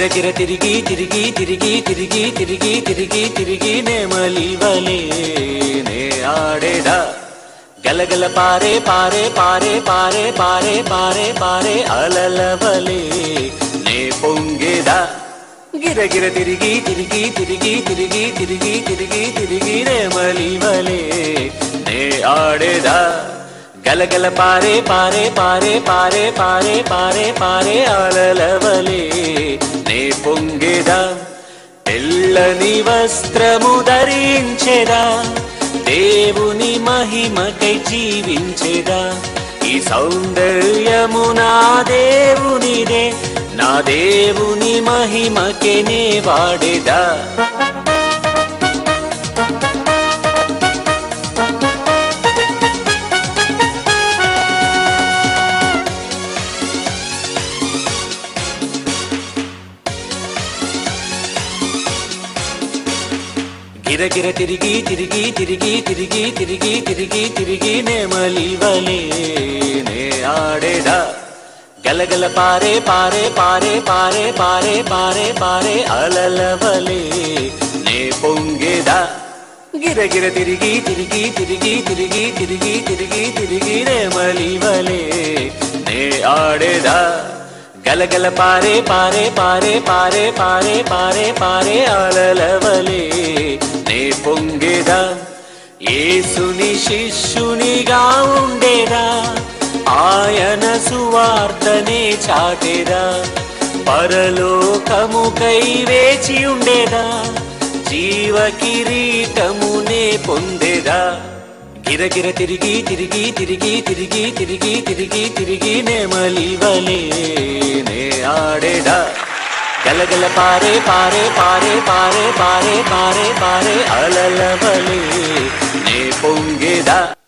గిరగిర తిరిగి తిరిగి తిరిగి తిరిగి తిరిగి తిరిగి తిరిగి నెమలివలే నే ఆడేదా గలగల పారే పారే పారే పారే పారే పారే పారే అలలవలే నే పొంగేదా గిరగిర తిరిగి తిరిగి తిరిగి తిరిగి తిరిగి తిరిగి తిరిగి నెమలివలే నే ఆడేదా గలగల పారే పారే పారే పారే పారే పారే పారే అలలవలే నే పొంగేదా తెల్లని వస్త్రము ధరించెదా దేవుని మహిమకై జీవించెదా ఈ సౌందర్యము నా దేవునిదే నా దేవుని మహిమకే నే వాడేదా గిరగిర తిరిగి తిరిగి తిరిగి తిరిగి తిరిగి తిరిగి తిరిగి నెమలివలే నే ఆడేదా గలగల పారే పారే పారే పారే పారే పారే పారే అలలవలే నే పొంగేదా గిరగిర తిరిగి తిరిగి తిరిగి తిరిగి తిరిగి తిరిగి తిరిగి నెమలివలే నే ఆడేదా గలగల పారే పారే పారే పారే పారే పారే పారే అలలవలే నే పొంగేదా ఏసుని శిష్యునిగా ఉండేదా ఆయన సువార్తనే చాటేదా పరలోకముకై వేచి ఉండేదా జీవ కిరీటమునే పొందేదా గిరగిర తిరిగి తిరిగి తిరిగి తిరిగి తిరిగి తిరిగి తిరిగి నెమలివలే నే ఆడేదా గలగల పారే పారే పారే పారే పారే పారే పారే అలలవలే నే పొంగేదా